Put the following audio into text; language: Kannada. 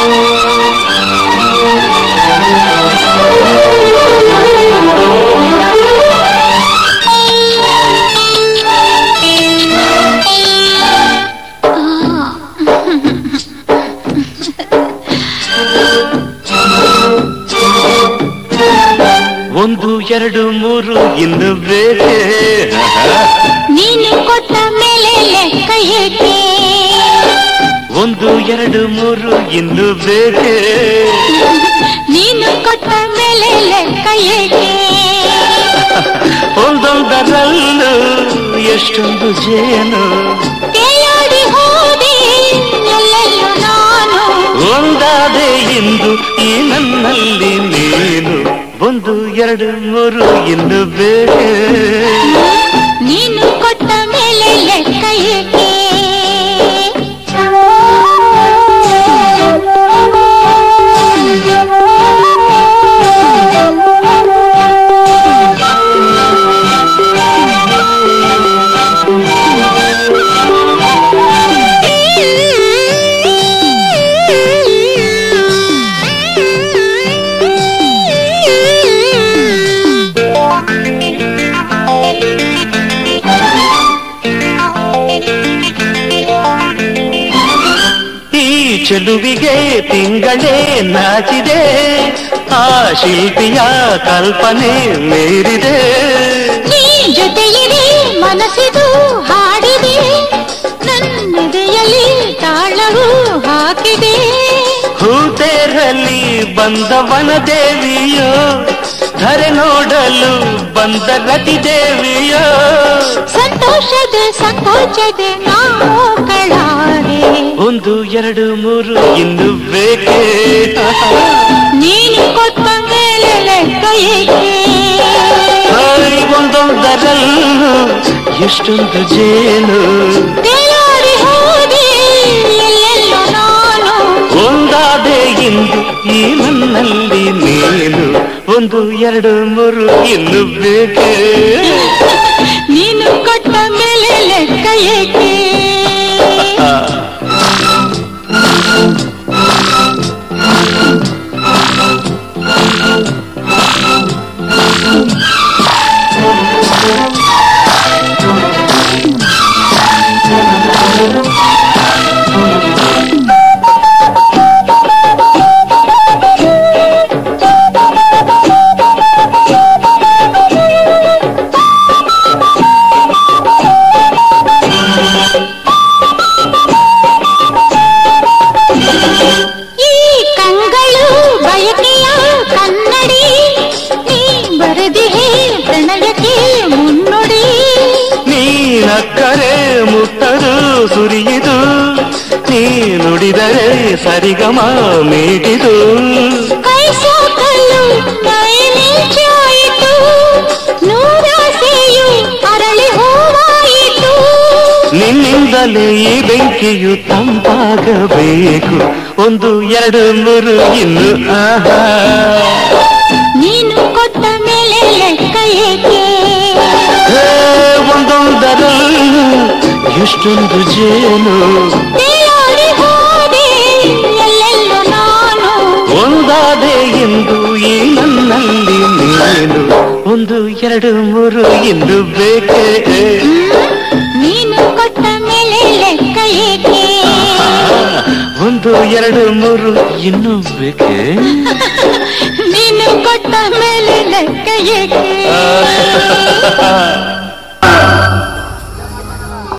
ಒಂದು ಎರಡು ಮೂರು ಇನ್ನು ಬೇರೆ ನೀನು ಕೊಟ್ಟ ಮೇಲೆ ಲೆಕ್ಕ ಏಕೆ ಒಂದು ಎರಡು ಮೂರು ಇನ್ನು ಬೇರೆ ನೀನು ಕೊಟ್ಟ ಮೇಲೆ ಲೆಕ್ಕ ಏಕೆ ಒಂದೊಂದರಲ್ಲೂ ಎಷ್ಟೊಂದು ಜೇನು ತೇಲಾಡಿ ಹೋದೆ ಎಲ್ಲೆಲ್ಲೂ ನಾನು ಒಂದಾದೆ ಇಂದು ಈ ನನ್ನಲ್ಲಿ ನೀನು ಒಂದು ಎರಡು ಮೂರು ಇನ್ನು ಬೇರೆ ನೀನು ಕೊಟ್ಟ ಮೇಲೆ ಲೆಕ್ಕ ಏಕೆ ಈ ಚೆಲುವಿಗೆ ತಿಂಗಳೇ ನಾಚಿದೆ ಆ ಶಿಲ್ಪಿಯ ಕಲ್ಪನೆ ಮೀರಿದೆ ನೀ ಜೊತೆಯಿದೆ ಮನಸ್ಸಿದು ಹಾಡಿದೆ ನನ್ನೆದೆಯಲ್ಲಿ ತಾಳವು ಹಾಕಿದೆ ಹೂತೇರಲ್ಲಿ ಬಂದವನ ದೇವಿಯೋ ಧರೆ ನೋಡಲು ಬಂದ ರತಿ ದೇವಿಯೋ ಸಂತೋಷದ ಸಂಕೋಚದ ನಾವು ಕಳಾರೆ ಒಂದು ಎರಡು ಮೂರು ಇನ್ನು ಬೇಕೇ ನೀನು ಕೊಟ್ಟ ಮೇಲೆ ಲೆಕ್ಕ ಏಕೆ ಹಾಯ್ ಒಂದೊಂದರಲ್ಲೂ ಎಷ್ಟೊಂದು ಜೇನು ತೇಲಾಡಿ ಹೋದೆ ಎಲ್ಲೆಲ್ಲೋ ನಾನು ಒಂದಾದೆ ಇಂದು ಈ ನನ್ನಲ್ಲಿ ನೀನು ಒಂದು ಎರಡು ಮೂರು ಇನ್ನು ಬೇಕೇ ನೀನು ಕೊಟ್ಟ ಮೇಲೆ ಲೆಕ್ಕ ಏಕೆ ಈ ಕಂಗಳು ಬಯಕೆಯ ಕನ್ನಡಿ ನೀ ಬರೆದಿಹೆ ಪ್ರಣಯಕ್ಕೆ ಮುನ್ನುಡಿ ನೀನಕ್ಕರೆ ಮುತ್ತರು ಸುರಿಯಿದು ನೀ ನುಡಿದರೆ ಸರಿಗಮ ಮೀಟಿದು ಕೈ ಸಾಕಲು ಕೈ ನಿಂಚಾಯಿತು ನೂರಾಸೆಯು ಅರಳಿ ಹೂವಾಯಿತು ನಿನ್ನಿಂದಲೇ ಈ ಬೆಂಕಿಯು ತಂಪಾಗಬೇಕು ಒಂದು ಎರಡು ಮೂರು ಇನ್ನು ಆಹಾ ನೀನು ಕೊಟ್ಟ ಮೇಲೆ ಲೆಕ್ಕ ಏಕೆ ಹೇ, ಒಂದೊಂದರಲ್ಲೂ ಎಷ್ಟೊಂದು ಜೇನು ತೇಲಾಡಿ ಹೋದೆ ಎಲ್ಲೆಲ್ಲೋ ನಾನು ಒಂದಾದೆ ಎಂದು ಈ ನನ್ನಲ್ಲಿ ನೀನು ಒಂದು ಎರಡು ಮೂರು ಇನ್ನು ಬೇಕೇ ನೀನು ಕೊಟ್ಟ ಮೇಲೆ ಲೆಕ್ಕ ಏಕೆ ಒಂದು ಎರಡು ಮೂರು ಇನ್ನು ಬೇಕೇ ನೀನು ಕೊಟ್ಟ ಮೇಲೆ ಲೆಕ್ಕ ಏಕೆ ಆ,